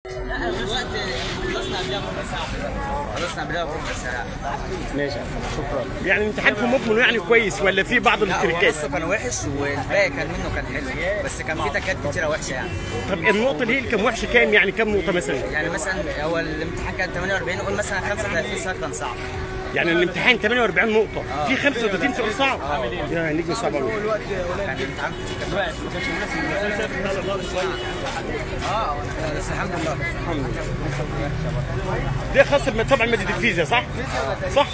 دلوقتي خلصنا قبلها بربع ساعة خلصنا قبلها بربع ساعة ماشي شكرا يعني امتحانكم مجمل يعني كويس ولا في بعض لا هو التركات نصه كان وحش والباقي كان منه كان حلو بس كان في تكات كتيرة وحشة يعني طب النقطه اللي هي اللي كان وحشه كام يعني كام نقطه مثلا يعني مثلا هو الامتحان كان 48 قول مثلا 35 سؤال كان صعب يعني الامتحان 48 نقطه في 35 سؤال صعب يا نجم صعب قوي يعني الامتحان كان وحش اه بس الحمد لله ده خاص بم- طبعا ماده الفيزياء صح؟ صح؟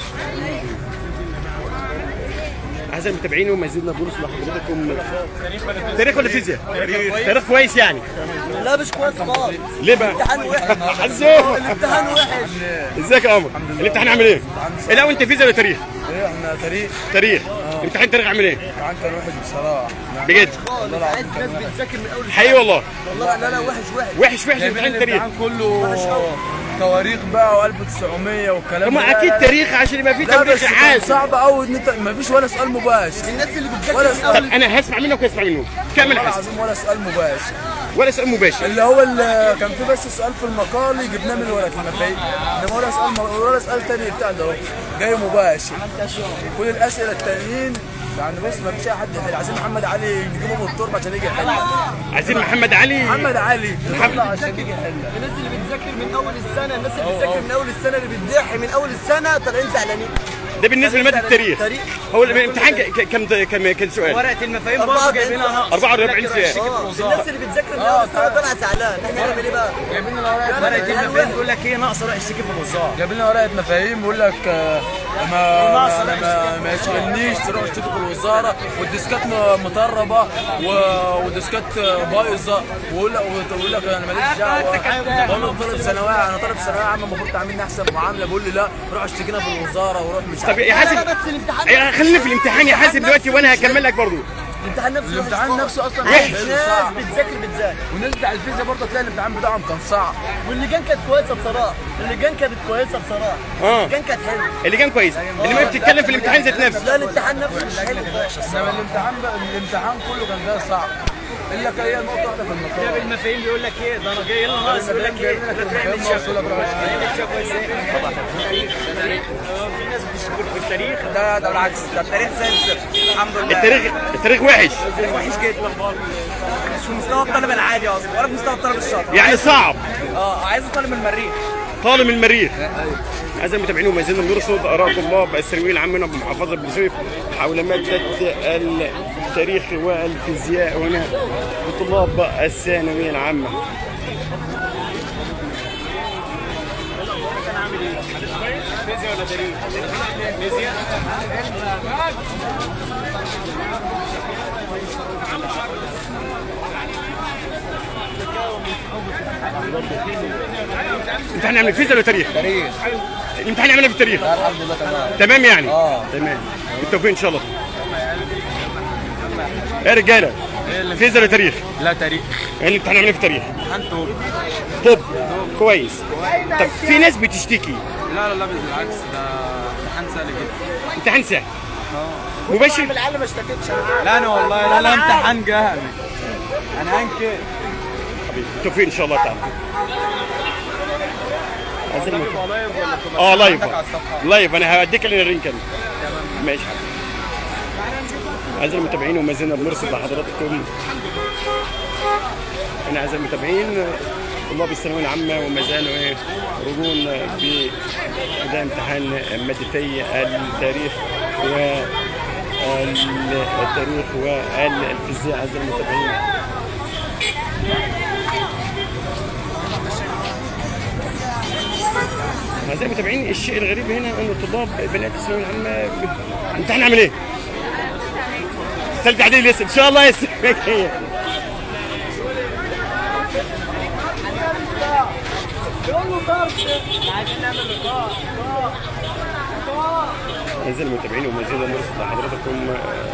اعزائي المتابعين وما زلنا بنوصل لحضراتكم تاريخ ولا فيزياء؟ تاريخ كويس يعني لا مش كويس خالص ليه بقى؟ الامتحان وحش حزوه الامتحان وحش ازيك يا قمر؟ الامتحان عامل ايه؟ لا وانت فيزياء ولا تاريخ؟ ايه احنا تاريخ تاريخ امتحان تاريخ عامل ايه؟ كان كان واحد بصراحه بجد خالص عايز ناس بتذاكر من اول حقيقي والله والله لا لا وحش وحش وحش وحش جايبين امتحان تاريخ الامتحان كله تواريخ بقى و1900 والكلام هم ده. اكيد لا، لا. تاريخ عشان يبقى في لا بس تاريخ كان عادي صعب قوي ان انت ما فيش ولا سؤال مباشر الناس اللي بتذاكر ولا من طب اول انا هسمع منك وهسمع منه كمل والله حسن العظيم ولا سؤال مباشر ولا سؤال مباشر اللي هو اللي كان في بس سؤال في المقالي جبناه من ورقه المفاهيم انما ولا سؤال ولا سؤال تاني بتاع ده اهو جاي مباشر كل الاسئله التانيين يعني بص ما فيش اي حد يحل عايزين محمد علي نجيبه من التربه عشان يجي يحل عايزين محمد علي محمد علي محمد- يطلع عشان يجي يحل الناس اللي بتذاكر من اول السنه الناس اللي بتذاكر من اول السنه اللي بتضحي من اول السنه طالعين زعلانين ده بالنسبه لماده التاريخ تاريخ. هو الامتحان ك- ك- كم كم كم سؤال ورقة المفاهيم برضه 44 جايبينها نقص 44 سؤال اه الناس اللي بتذاكر من اول السنه طالعه زعلان احنا نعمل ايه بقى؟ جايبين لنا ورقه ورقة مفاهيم المفاهيم بيقول لك ايه ناقص روح اشتكي في الوزارة جايبين لنا ورقه مفاهيم بيقول لك آه، ما ما, ما, ما يشغلنيش تروح تشتكي في الوزاره والديسكات م- مطربه و- والديسكات بايظه ويقول لك ويقول لك انا ماليش دعوه بقول له طالب ثانويه انا طالب ثانويه عامه المفروض تعاملني احسن معامله بيقول لي لا روح اشتكينا في الوزاره وروح مش طب عارف يا لا لا حاسب بس الامتحان يا خلينا في الامتحان يا حاسب دلوقتي وانا هكمل لك برضه الامتحان نفسه الامتحان وحش نفسه اصلا خالص. وحش. ناس صعب. بتذاكر بتذاكر والناس بتاع الفيزياء برضه تلاقي الامتحان بتاعهم كان صعب واللجان كانت كويسه بصراحه اللجان كانت كويسه بصراحه اه اللجان كانت حلوه اللي كان كويس اللي ما بتتكلم في الامتحان ذات نفسه لا الامتحان نفسه مش حلو انما الامتحان بقى الامتحان كله كان ده صعب الا كان هي نقطه واحده في المقال المفاهيم بيقول لك ايه ده انا جاي لنا ناقص يقول لك ايه لا تعمل في ناس بتشكر في التاريخ ده ده بالعكس ده التاريخ زي الزفت الحمد لله التاريخ التاريخ وحش وحش جدا مش في مستوى الطالب العادي اصلا ولا في مستوى الطالب الشاطر يعني صعب اه عايز طالب المريخ طالب المريخ أعزائي المتابعين وما زلنا بنرصد آراء طلاب الثانوية العامة بمحافظة بن سويف حول مادة التاريخ والفيزياء هنا لطلاب الثانوية العامة فيزياء ولا تاريخ؟ فيزياء امتحان عامل فيزياء ولا تاريخ؟ تاريخ الامتحان عامل ايه في التاريخ؟ الحمد لله تمام تمام يعني؟ اه. تمام بالتوفيق ان شاء الله يا رجاله فيزياء ولا تاريخ؟ لا تاريخ يعني الامتحان عامل ايه في التاريخ؟ امتحان توب طب كويس طب في ناس بتشتكي لا لا لا بالعكس ده امتحان سهل جدا امتحان سهل مباشر العيال ما اشتكتش لا انا والله لا لا امتحان جهل انا انكر بالتوفيق ان شاء الله تعالى عايزين المت- اه لايف لايف انا هوديك للرينج كده ماشي حبيبي اعزائي المتابعين وما زلنا بنرصد لحضراتكم انا اعزائي المتابعين طلاب الثانويه العامه وما زالوا ايه يخرجون باداء امتحان مادتي التاريخ و التاريخ والفيزياء اعزائي المتابعين اعزائي المتابعين الشيء الغريب هنا ان طلاب بنات الثانويه العامه امتحان عامل ايه؟ ثالث اعدادي لسه ان شاء الله يسر اعزائي المتابعين وما زلنا نرصد لحضراتكم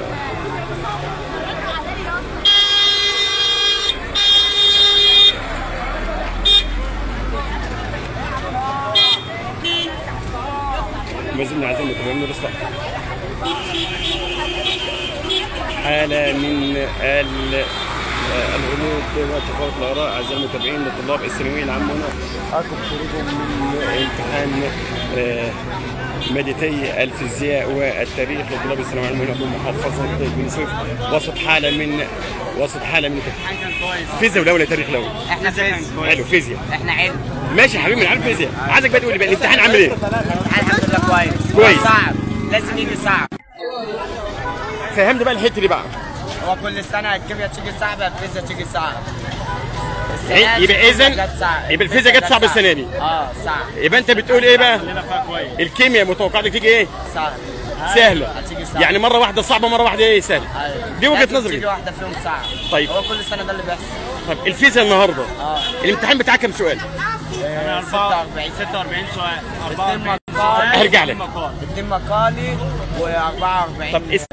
ما زلنا اعزائي المتابعين نرصد حالة من ال آه، الغموض وتفاوت الاراء اعزائي المتابعين لطلاب الثانويه العامه هنا عقب خروجهم من امتحان آه، مادتي الفيزياء والتاريخ لطلاب الثانويه العامه هنا بمحافظه بني سويف وسط حاله من وسط حاله من فيزياء ولا ولا تاريخ الاول احنا فيزياء حلو فيزياء احنا علم ماشي يا حبيبي انا عارف فيزياء عايزك بقى تقول لي بقى الامتحان عامل ايه الحمد لله كويس كويس. صعب لازم يجي صعب فهمني بقى الحته دي بقى هو كل سنه الكيمياء تيجي صعبه الفيزياء تيجي صعب إيه، يبقى إذن- يبقى الفيزياء جت صعبة السنة دي. اه صعب يبقى انت بتقول ايه بقى الكيمياء متوقعتك تيجي ايه صعب سهله هتيجي صعب يعني مره واحده صعبه مره واحده ايه سهله أيوة. دي وجهة لازم نظري. تيجي واحده فيهم صعب طيب. هو كل سنه ده اللي بيحصل طب الفيزياء النهارده اه الامتحان بتاعك كام سؤال 46 46 سؤال اتنين مقالي هرجع لك اتنين مقالي و44 طب اس...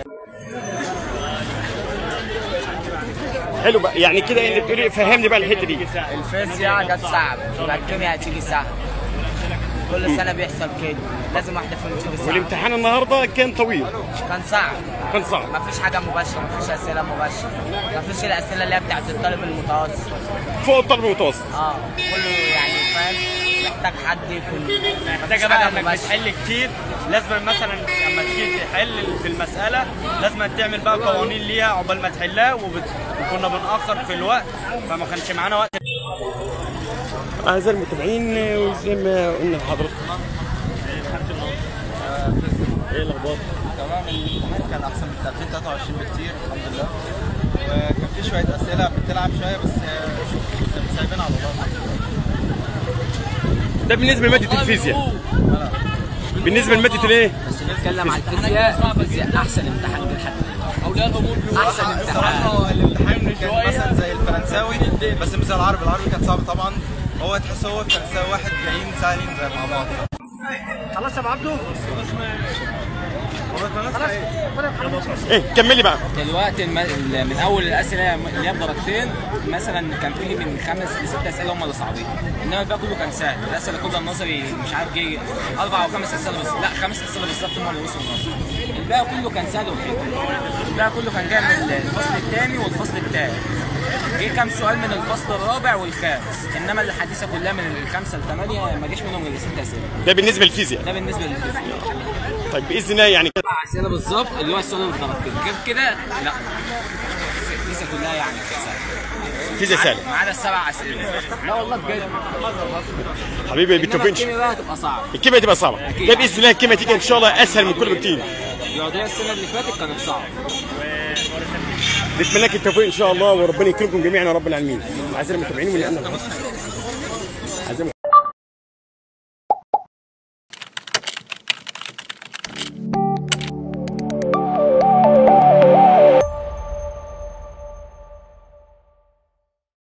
حلو بقى يعني كده انت بتقولي فهمني بقى الحته دي الفيزياء جت صعب يبقى الكيمياء هتيجي صعب كل سنه بيحصل كده لازم واحده فيهم تيجي صعب والامتحان النهارده كان طويل كان صعب كان صعب ما فيش حاجه مباشره ما فيش اسئله مباشره ما فيش الاسئله اللي هي بتاعت الطالب المتوسط فوق الطالب المتوسط اه كله يعني فاهم محتاج حد يكون محتاجه بقى انك بتحل كتير لازم مثلا لما تيجي تحل في المساله لازم تعمل بقى قوانين ليها عقبال ما تحلها وبت... وكنا بنأخر في الوقت فما كانش معانا وقت اعزائي المتابعين وزي ما قلنا لحضراتكم ايه الاخبار تمام الامتحان كان احسن من 2023 بكتير الحمد لله وكان في شويه اسئله بتلعب شويه بس آه، سايبين على الله ده بالنسبه لماده الفيزياء بالنسبه لماده الايه نتكلم عن الفيزياء الفيزياء احسن امتحان لحد اولياء الامور احسن امتحان هو الامتحان كان مثلا زي الفرنساوي بس مش زي العربي العربي كان صعب طبعا هو تحس هو الفرنساوي واحد جايين سهلين زي مع بعض ايه كملي بقى دلوقتي الم... ال- من اول الاسئله اللي هي بدرجتين مثلا كان في من خمس لست اسئله هم اللي صعبين انما الباقي كله كان سهل الاسئله كلها النظري مش عارف جه اربع او خمس اسئله بس لا خمس اسئله بالظبط هم اللي وصلوا النظري الباقي كله كان سهل وحلو الباقي كله كان جاي من الفصل الثاني والفصل الثالث جه كام سؤال من الفصل الرابع والخامس انما الحديثه كلها من الخمسه لثمانيه ما جاش منهم غير ست اسئله ده بالنسبه للفيزياء ده بالنسبه للفيزياء طيب باذن الله يعني كده سبع اسئله بالظبط اللي هو السؤال اللي بدرجتين غير كده لا الفيزياء كلها يعني سهله فيزياء سهله ما عدا السبع اسئله لا والله بجد حبيبي انما بالتوفيق الكيمياء بقى هتبقى صعبه الكيمياء تبقى صعبه ده باذن الله الكيمياء تيجي ان شاء الله اسهل من كل بكتير الرياضيه السنه اللي فاتت كانت صعبه نتمنى لك التوفيق ان شاء الله وربنا يكرمكم جميعا يا رب العالمين اعزائي المتابعين ولأن